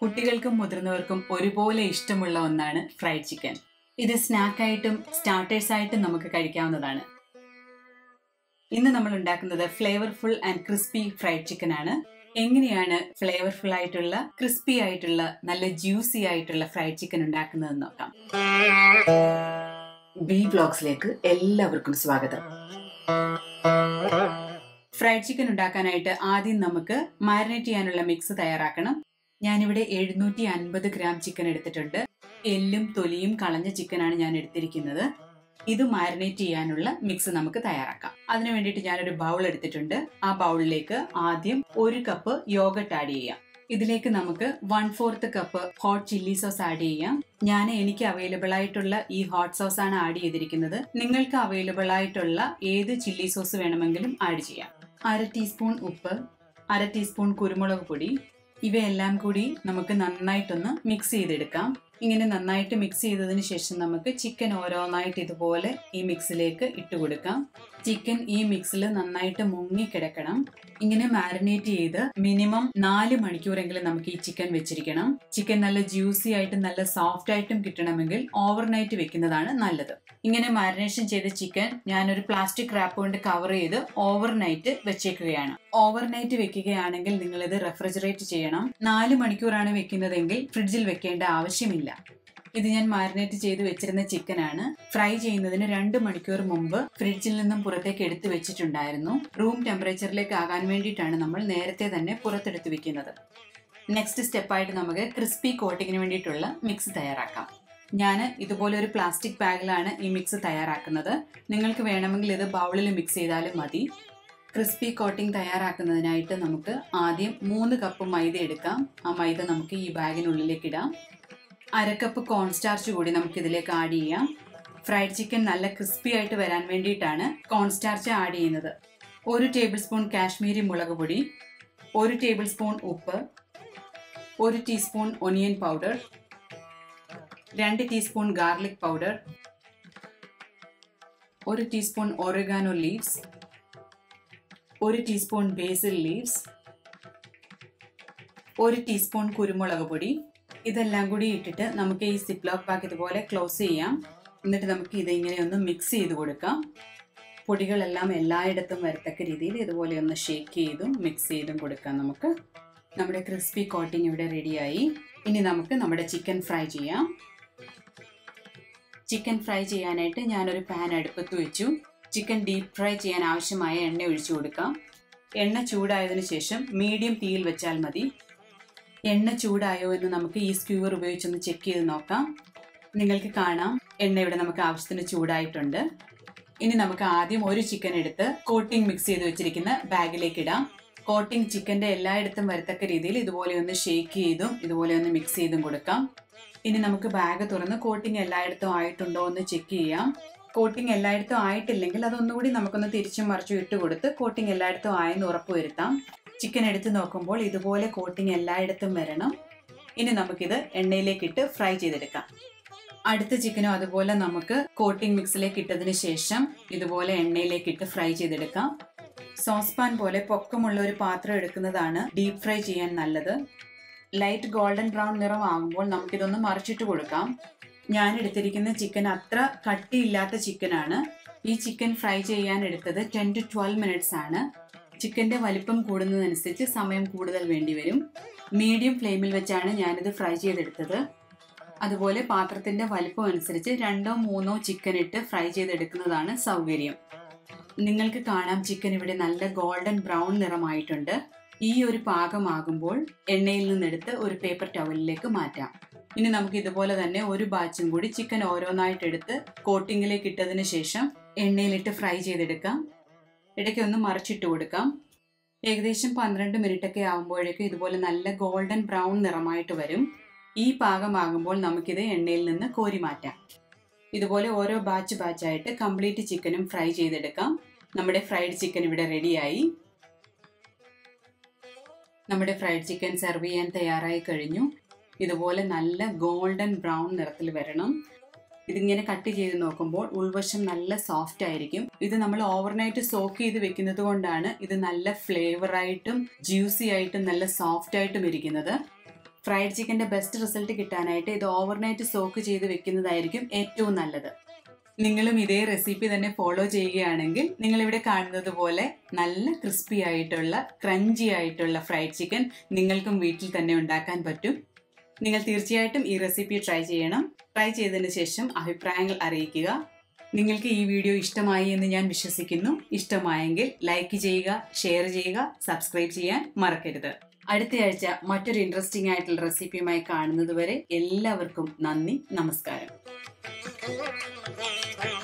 കുട്ടികൾക്കും മുതിർന്നവർക്കും ഒരുപോലെ ഇഷ്ടമുള്ള ഒന്നാണ് ഫ്രൈഡ് ചിക്കൻ ഇത് സ്നാക്കായിട്ടും സ്റ്റാർട്ടേഴ്സായിട്ടും നമുക്ക് കഴിക്കാവുന്നതാണ് ഇന്ന് നമ്മൾ ഉണ്ടാക്കുന്നത് flavourful and crispy fried chicken ആണ് എങ്ങനെയാണ് ഫ്ലേവർഫുൾ ആയിട്ടുള്ള ക്രിസ്പി ആയിട്ടുള്ള നല്ല ജ്യൂസി ആയിട്ടുള്ള ഫ്രൈഡ് ചിക്കൻ ഉണ്ടാക്കുന്നതെന്ന് നോക്കാം ബി ബ്ലോഗ്സിലേക്ക് എല്ലാവർക്കും സ്വാഗതം ഫ്രൈഡ് ചിക്കൻ ഉണ്ടാക്കാനായിട്ട് ആദ്യം നമുക്ക് മാരിനേറ്റ് ചെയ്യാനുള്ള മിക്സ് തയ്യാറാക്കണം ഞാനിവിടെ എഴുന്നൂറ്റി അൻപത് ഗ്രാം ചിക്കൻ എടുത്തിട്ടുണ്ട് എല്ലും തൊലിയും കളഞ്ഞ ചിക്കനാണ് ഞാൻ എടുത്തിരിക്കുന്നത് ഇത് മാരിനേറ്റ് ചെയ്യാനുള്ള മിക്സ് നമുക്ക് തയ്യാറാക്കാം അതിനു വേണ്ടിയിട്ട് ഞാനൊരു ബൗൾ എടുത്തിട്ടുണ്ട് ആ ബൗളിലേക്ക് ആദ്യം ഒരു കപ്പ് യോഗട്ട് ആഡ് ചെയ്യാം ഇതിലേക്ക് നമുക്ക് one fourth cup hot chilli sauce add ചെയ്യാം ഞാൻ എനിക്ക് അവൈലബിൾ ആയിട്ടുള്ള ഈ ഹോട്ട് സോസ് ആണ് ആഡ് ചെയ്തിരിക്കുന്നത് നിങ്ങൾക്ക് അവൈലബിൾ ആയിട്ടുള്ള ഏത് ചില്ലി സോസ് വേണമെങ്കിലും ആഡ് ചെയ്യാം അര ടീസ്പൂൺ ഉപ്പ് അര ടീസ്പൂൺ കുരുമുളക് പൊടി ഇവയെല്ലാം കൂടി നമുക്ക് നന്നായിട്ടൊന്ന് മിക്സ് ചെയ്തെടുക്കാം ഇങ്ങനെ നന്നായിട്ട് മിക്സ് ചെയ്തതിന് ശേഷം നമുക്ക് ചിക്കൻ ഓരോന്നായിട്ട് ഇതുപോലെ ഈ മിക്സിലേക്ക് ഇട്ട് കൊടുക്കാം ചിക്കൻ ഈ മിക്സിൽ നന്നായിട്ട് മുങ്ങി കിടക്കണം ഇങ്ങനെ മാരിനേറ്റ് ചെയ്ത് മിനിമം നാല് മണിക്കൂറെങ്കിലും നമുക്ക് ഈ ചിക്കൻ വെച്ചിരിക്കണം ചിക്കൻ നല്ല ജ്യൂസി ആയിട്ടും നല്ല സോഫ്റ്റ് ആയിട്ടും കിട്ടണമെങ്കിൽ ഓവർനൈറ്റ് വെക്കുന്നതാണ് നല്ലത് ഇങ്ങനെ മാരിനേഷൻ ചെയ്ത ചിക്കൻ ഞാനൊരു പ്ലാസ്റ്റിക് റാപ്പ് കൊണ്ട് കവർ ചെയ്ത് ഓവർനൈറ്റ് വെച്ചേക്കുകയാണ് ഓവർനൈറ്റ് വെക്കുകയാണെങ്കിൽ നിങ്ങൾ ഇത് റെഫ്രിജറേറ്റ് ചെയ്യണം നാല് മണിക്കൂറാണ് വെക്കുന്നതെങ്കിൽ ഫ്രിഡ്ജിൽ വെക്കേണ്ട ആവശ്യമില്ല ഇത് ഞാൻ മാരിനേറ്റ് ചെയ്ത് വെച്ചിരുന്ന ചിക്കനാണ് ഫ്രൈ ചെയ്യുന്നതിന് രണ്ട് മണിക്കൂർ മുമ്പ് ഫ്രിഡ്ജിൽ നിന്നും പുറത്തേക്ക് എടുത്തു വെച്ചിട്ടുണ്ടായിരുന്നു റൂം ടെമ്പറേച്ചറിലേക്ക് ആകാൻ വേണ്ടിയിട്ടാണ് നമ്മൾ നേരത്തെ തന്നെ പുറത്തെടുത്ത് വെക്കുന്നത് നെക്സ്റ്റ് സ്റ്റെപ്പായിട്ട് നമുക്ക് ക്രിസ്പി കോട്ടിങ്ങിന് വേണ്ടിയിട്ടുള്ള മിക്സ് തയ്യാറാക്കാം ഞാൻ ഇതുപോലെ ഒരു പ്ലാസ്റ്റിക് ബാഗിലാണ് ഈ മിക്സ് തയ്യാറാക്കുന്നത് നിങ്ങൾക്ക് വേണമെങ്കിൽ ഇത് ബൗളിൽ മിക്സ് ചെയ്താലും മതി ക്രിസ്പി കോട്ടിംഗ് തയ്യാറാക്കുന്നതിനായിട്ട് നമുക്ക് ആദ്യം മൂന്ന് കപ്പ് മൈദ എടുക്കാം ആ മൈദ നമുക്ക് ഈ ബാഗിനുള്ളിലേക്ക് ഇടാം അര കപ്പ് കോൺസ്റ്റാർച്ച് കൂടി നമുക്ക് ഇതിലേക്ക് ആഡ് ചെയ്യാം ഫ്രൈഡ് ചിക്കൻ നല്ല ക്രിസ്പി ആയിട്ട് വരാൻ വേണ്ടിയിട്ടാണ് കോൺസ്റ്റാർച്ച് ആഡ് ചെയ്യുന്നത് ഒരു ടേബിൾ സ്പൂൺ കാശ്മീരി മുളക് പൊടി ഒരു ടേബിൾ സ്പൂൺ ഉപ്പ് ഒരു ടീസ്പൂൺ ഒനിയൻ പൗഡർ രണ്ട് ടീസ്പൂൺ ഗാർലിക് പൗഡർ ഒരു ടീസ്പൂൺ ഒറിഗാനോ ലീവ്സ് ഒരു ടീസ്പൂൺ ബേസിൽ ലീവ്സ് ഒരു ടീസ്പൂൺ കുരുമുളക് പൊടി ഇതെല്ലാം കൂടി ഇട്ടിട്ട് നമുക്ക് ഈ സിപ്ലോക്ക് പാക്ക് ഇതുപോലെ ക്ലോസ് ചെയ്യാം എന്നിട്ട് നമുക്ക് ഇത് ഇങ്ങനെ ഒന്ന് മിക്സ് ചെയ്ത് കൊടുക്കാം പൊടികളെല്ലാം എല്ലായിടത്തും വരത്തക്ക രീതിയിൽ ഇതുപോലെ ഒന്ന് ഷേക്ക് ചെയ്തും മിക്സ് ചെയ്തും കൊടുക്കാം നമുക്ക് നമ്മുടെ ക്രിസ്പി കോട്ടിംഗ് ഇവിടെ റെഡിയായി ഇനി നമുക്ക് നമ്മുടെ ചിക്കൻ ഫ്രൈ ചെയ്യാം ചിക്കൻ ഫ്രൈ ചെയ്യാനായിട്ട് ഞാനൊരു പാൻ അടുപ്പത്ത് വെച്ചു ചിക്കൻ ഡീപ്പ് ഫ്രൈ ചെയ്യാൻ ആവശ്യമായ എണ്ണ ഒഴിച്ചു കൊടുക്കാം എണ്ണ ചൂടായതിനു ശേഷം മീഡിയം തീയിൽ വെച്ചാൽ മതി എണ്ണ ചൂടായോ എന്ന് നമുക്ക് ഈ സ്ക്യൂവർ ഉപയോഗിച്ചൊന്ന് ചെക്ക് ചെയ്ത് നോക്കാം നിങ്ങൾക്ക് കാണാം എണ്ണ ഇവിടെ നമുക്ക് ആവശ്യത്തിന് ചൂടായിട്ടുണ്ട് ഇനി നമുക്ക് ആദ്യം ഒരു ചിക്കൻ എടുത്ത് കോട്ടിംഗ് മിക്സ് ചെയ്ത് വെച്ചിരിക്കുന്ന ബാഗിലേക്ക് ഇടാം കോട്ടിംഗ് ചിക്കന്റെ എല്ലായിടത്തും വരത്തക്ക രീതിയിൽ ഇതുപോലെ ഒന്ന് ഷേക്ക് ചെയ്തും ഇതുപോലെ ഒന്ന് മിക്സ് ചെയ്തും കൊടുക്കാം ഇനി നമുക്ക് ബാഗ് തുറന്ന് കോട്ടിംഗ് എല്ലായിടത്തും ആയിട്ടുണ്ടോ എന്ന് ചെക്ക് ചെയ്യാം കോട്ടിംഗ് എല്ലായിടത്തും ആയിട്ടില്ലെങ്കിൽ അതൊന്നുകൂടി നമുക്കൊന്ന് തിരിച്ചും മറിച്ചും ഇട്ട് കൊടുത്ത് കോട്ടിംഗ് എല്ലായിടത്തും ആയെന്ന് ഉറപ്പുവരുത്താം ചിക്കൻ എടുത്ത് നോക്കുമ്പോൾ ഇതുപോലെ കോട്ടിംഗ് എല്ലായിടത്തും വരണം ഇനി നമുക്കിത് എണ്ണയിലേക്ക് ഇട്ട് ഫ്രൈ ചെയ്തെടുക്കാം അടുത്ത ചിക്കനും അതുപോലെ നമുക്ക് കോട്ടിംഗ് മിക്സിലേക്ക് ഇട്ടതിന് ശേഷം ഇതുപോലെ എണ്ണയിലേക്ക് ഇട്ട് ഫ്രൈ ചെയ്തെടുക്കാം സോസ് പാൻ പോലെ പൊക്കമുള്ള ഒരു പാത്രം എടുക്കുന്നതാണ് ഡീപ് ഫ്രൈ ചെയ്യാൻ നല്ലത് ലൈറ്റ് ഗോൾഡൻ ബ്രൗൺ നിറം ആകുമ്പോൾ നമുക്കിതൊന്ന് മറിച്ചിട്ട് കൊടുക്കാം ഞാൻ എടുത്തിരിക്കുന്ന ചിക്കൻ അത്ര കട്ടിയില്ലാത്ത ചിക്കനാണ് ഈ ചിക്കൻ ഫ്രൈ ചെയ്യാൻ എടുത്തത് ടെൻ ടു ട്വൽവ് മിനിറ്റ്സ് ആണ് ചിക്കന്റെ വലിപ്പം കൂടുന്നതനുസരിച്ച് സമയം കൂടുതൽ വേണ്ടിവരും മീഡിയം ഫ്ലെയിമിൽ വെച്ചാണ് ഞാനിത് ഫ്രൈ ചെയ്തെടുത്തത് അതുപോലെ പാത്രത്തിന്റെ വലിപ്പം അനുസരിച്ച് രണ്ടോ മൂന്നോ ചിക്കൻ ഇട്ട് ഫ്രൈ ചെയ്തെടുക്കുന്നതാണ് സൗകര്യം നിങ്ങൾക്ക് കാണാം ചിക്കൻ ഇവിടെ നല്ല ഗോൾഡൻ ബ്രൗൺ നിറമായിട്ടുണ്ട് ഈ ഒരു പാകമാകുമ്പോൾ എണ്ണയിൽ നിന്നെടുത്ത് ഒരു പേപ്പർ ടവലിലേക്ക് മാറ്റാം ഇനി നമുക്ക് ഇതുപോലെ തന്നെ ഒരു ബാച്ചും കൂടി ചിക്കൻ ഓരോന്നായിട്ട് എടുത്ത് കോട്ടിങ്ങിലേക്ക് ഇട്ടതിന് ശേഷം എണ്ണയിലിട്ട് ഫ്രൈ ചെയ്തെടുക്കാം ഇടയ്ക്ക് ഒന്ന് മറിച്ചിട്ട് കൊടുക്കാം ഏകദേശം പന്ത്രണ്ട് മിനിറ്റ് ഒക്കെ ആകുമ്പോഴേക്കും ഇതുപോലെ നല്ല ഗോൾഡൻ ബ്രൗൺ നിറമായിട്ട് വരും ഈ പാകമാകുമ്പോൾ നമുക്കിത് എണ്ണയിൽ നിന്ന് കോരി മാറ്റാം ഇതുപോലെ ഓരോ ബാച്ച് ബാച്ചായിട്ട് കംപ്ലീറ്റ് ചിക്കനും ഫ്രൈ ചെയ്തെടുക്കാം നമ്മുടെ ഫ്രൈഡ് ചിക്കൻ ഇവിടെ റെഡിയായി നമ്മുടെ ഫ്രൈഡ് ചിക്കൻ സെർവ് ചെയ്യാൻ തയ്യാറായി കഴിഞ്ഞു ഇതുപോലെ നല്ല ഗോൾഡൻ ബ്രൗൺ നിറത്തിൽ വരണം ഇതിങ്ങനെ കട്ട് ചെയ്ത് നോക്കുമ്പോൾ ഉൾവശം നല്ല സോഫ്റ്റ് ആയിരിക്കും ഇത് നമ്മൾ ഓവർനൈറ്റ് സോക്ക് ചെയ്ത് വെക്കുന്നത് കൊണ്ടാണ് ഇത് നല്ല ഫ്ലേവറായിട്ടും ജ്യൂസി ആയിട്ടും നല്ല സോഫ്റ്റ് ആയിട്ടും ഇരിക്കുന്നത് ഫ്രൈഡ് ചിക്കൻ്റെ ബെസ്റ്റ് റിസൾട്ട് കിട്ടാനായിട്ട് ഇത് ഓവർനൈറ്റ് സോക്ക് ചെയ്ത് വെക്കുന്നതായിരിക്കും ഏറ്റവും നല്ലത് നിങ്ങളും ഇതേ റെസിപ്പി തന്നെ ഫോളോ ചെയ്യുകയാണെങ്കിൽ നിങ്ങളിവിടെ കാണുന്നത് പോലെ നല്ല ക്രിസ്പി ആയിട്ടുള്ള ക്രഞ്ചി ആയിട്ടുള്ള ഫ്രൈഡ് ചിക്കൻ നിങ്ങൾക്കും വീട്ടിൽ തന്നെ ഉണ്ടാക്കാൻ പറ്റും നിങ്ങൾ തീർച്ചയായിട്ടും ഈ റെസിപ്പി ട്രൈ ചെയ്യണം ട്രൈ ചെയ്തതിന് ശേഷം അഭിപ്രായങ്ങൾ അറിയിക്കുക നിങ്ങൾക്ക് ഈ വീഡിയോ ഇഷ്ടമായി എന്ന് ഞാൻ വിശ്വസിക്കുന്നു ഇഷ്ടമായെങ്കിൽ ലൈക്ക് ചെയ്യുക ഷെയർ ചെയ്യുക സബ്സ്ക്രൈബ് ചെയ്യാൻ മറക്കരുത് അടുത്തയാഴ്ച മറ്റൊരു ഇൻട്രസ്റ്റിംഗ് ആയിട്ടുള്ള റെസിപ്പിയുമായി കാണുന്നത് വരെ എല്ലാവർക്കും നന്ദി നമസ്കാരം